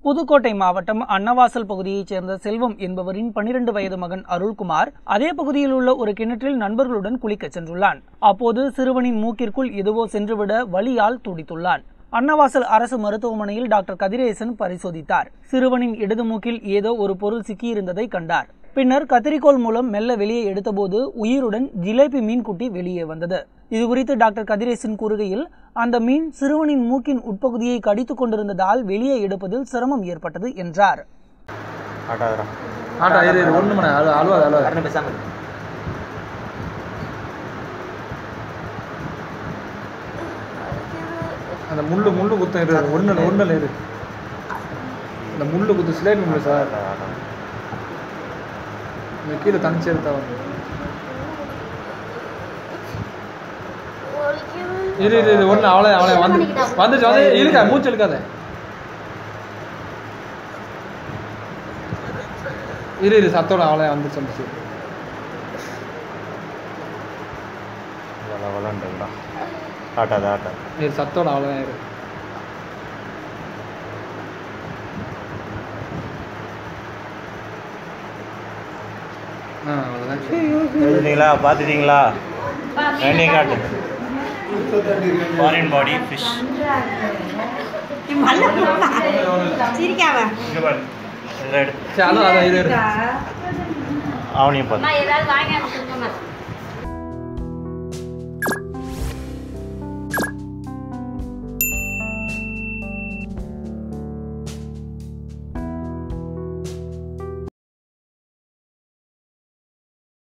புதுக்கோட்டை மாவட்டம் அன்னவாசல் பகுதியைச் சேர்ந்த செல்வம் என்பவரின் பனிரெண்டு வயது மகன் அருள்குமார் அதே பகுதியில் உள்ள ஒரு கிணற்றில் நண்பர்களுடன் குளிக்கச் சென்றுள்ளான் அப்போது சிறுவனின் மூக்கிற்குள் எதுவோ சென்றுவிட வலியால் துடித்துள்ளான் அன்னவாசல் அரசு மருத்துவமனையில் டாக்டர் கதிரேசன் பரிசோதித்தார் சிறுவனின் இடது மூக்கில் ஏதோ ஒரு பொருள் சிக்கியிருந்ததை கண்டார் பின்னர் கத்திரிக்கோல் மூலம் மெல்ல வெளியே எடுத்தபோது உயிருடன் ஜிலேபி மீன் குட்டி வெளியே வந்தது இது குறித்து டாக்டர் கதிரேசன் கூறுகையில் அந்த மீன் சிறுவனின் மூக்கின் உட்பகுதியை கடித்துக் கொண்டிருந்ததால் வெளியே எடுப்பதில் சிரமம் ஏற்பட்டது என்றார் ஆட்டாதரா ஆட்டா இரு இரு ஒன்று மணி அழுவா அழுவாது அழுவாது கரணம் பேசாம இரு. அந்த முள்ளு முள்ளு குத்தம் இரு ஒன்று ஒன்றில் இரு அந்த முள்ளு குத்து சிலேட் முள்ளு சார் ஆட்டா, ஆட்டா. இந்த கீழே தனிச்சு எடுத்தா வந்து இரு இரு இரு ஒன்று அவளே அவளே வந்து வந்துச்சு வந்து இருக்கா மூச்சு எடுக்காத இரு இரு சத்தோட அவளே வந்துச்சு வந்துச்சு வள வளண்டுங்களா ஆட்டாத ஆட்டா இரு சத்தோட அவளே இரு ஆ அவ்வளோதான் எழுதுனீங்களா பார்த்துட்டீங்களா வேண்டிய காட்டு ஃபாரின் பாடி ஃபிஷ் சிரிக்காம இங்கே பாரு இதில் எடு சரி அதான் அதான் இரு இரு அவனையும் பார்த்து அம்மா ஏதாவது வாங்கி கொடுங்கம்மா